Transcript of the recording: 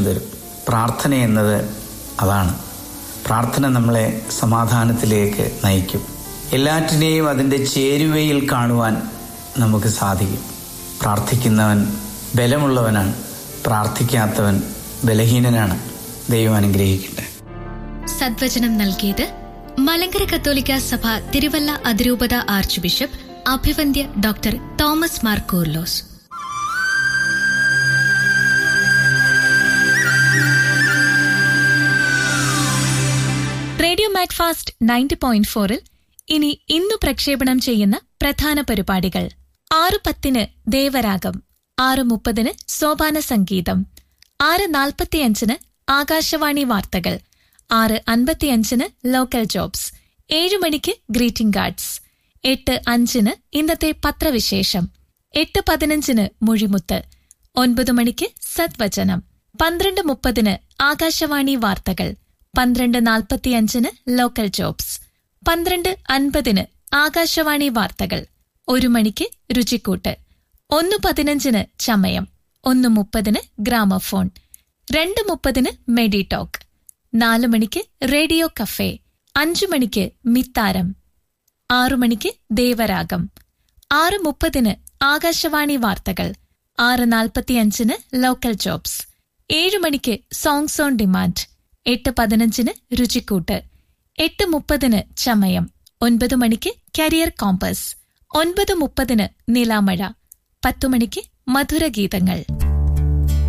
തരും പ്രാർത്ഥന എന്നത് അതാണ് പ്രാർത്ഥന നമ്മളെ സമാധാനത്തിലേക്ക് നയിക്കും എല്ലാറ്റിനെയും അതിൻ്റെ ചേരുവയിൽ കാണുവാൻ നമുക്ക് സാധിക്കും പ്രാർത്ഥിക്കുന്നവൻ ബലമുള്ളവനാണ് പ്രാർത്ഥിക്കാത്തവൻ ബലഹീനനാണ് ദൈവം അനുഗ്രഹിക്കട്ടെ സദ്വചനം നൽകിയത് മലങ്കര കത്തോലിക്ക സഭ തിരുവല്ല അതിരൂപത ആർച്ച് ബിഷപ്പ് അഭിവന്ദ്യ doctor Thomas Mar Koorilos radio Macfast ninety point ഫോറിൽ ഇനി ഇന്നു പ്രക്ഷേപണം ചെയ്യുന്ന പ്രധാന പരിപാടികൾ ആറ് പത്തിന് ദേവരാഗം ആറ് മുപ്പതിന് സോപാന സംഗീതം ആറ് നാൽപ്പത്തിയഞ്ചിന് ആകാശവാണി വാർത്തകൾ ആറ് അൻപത്തിയഞ്ചിന് ലോക്കൽ ജോബ്സ് ഏഴു മണിക്ക് ഗ്രീറ്റിംഗ് കാർഡ്സ് എട്ട് അഞ്ചിന് ഇന്നത്തെ പത്രവിശേഷം എട്ട് പതിനഞ്ചിന് മുഴിമുത്ത് ഒൻപത് മണിക്ക് സദ്വചനം പന്ത്രണ്ട് മുപ്പതിന് ആകാശവാണി വാർത്തകൾ പന്ത്രണ്ട് നാൽപ്പത്തിയഞ്ചിന് ലോക്കൽ ജോബ്സ് പന്ത്രണ്ട് അൻപതിന് ആകാശവാണി വാർത്തകൾ ഒരു മണിക്ക് രുചിക്കൂട്ട് ഒന്ന് പതിനഞ്ചിന് ചമയം ഒന്ന് മുപ്പതിന് ഗ്രാമഫോൺ രണ്ട് മുപ്പതിന് മെഡി ടോക്ക് നാലു മണിക്ക് റേഡിയോ കഫേ അഞ്ചു മണിക്ക് മിത്താരം ആറു മണിക്ക് ദേവരാഗം ആറ് മുപ്പതിന് ആകാശവാണി വാർത്തകൾ ആറ് നാൽപ്പത്തിയഞ്ചിന് ലോക്കൽ ജോബ്സ് ഏഴു മണിക്ക് സോങ്സ് ഓൺ ഡിമാൻഡ് എട്ട് പതിനഞ്ചിന് രുചിക്കൂട്ട് എട്ട് മുപ്പതിന് ചമയം ഒൻപത് മണിക്ക് കരിയർ കോമ്പസ് ഒൻപത് മുപ്പതിന് നിലാമഴ പത്തു മണിക്ക് മധുരഗീതങ്ങൾ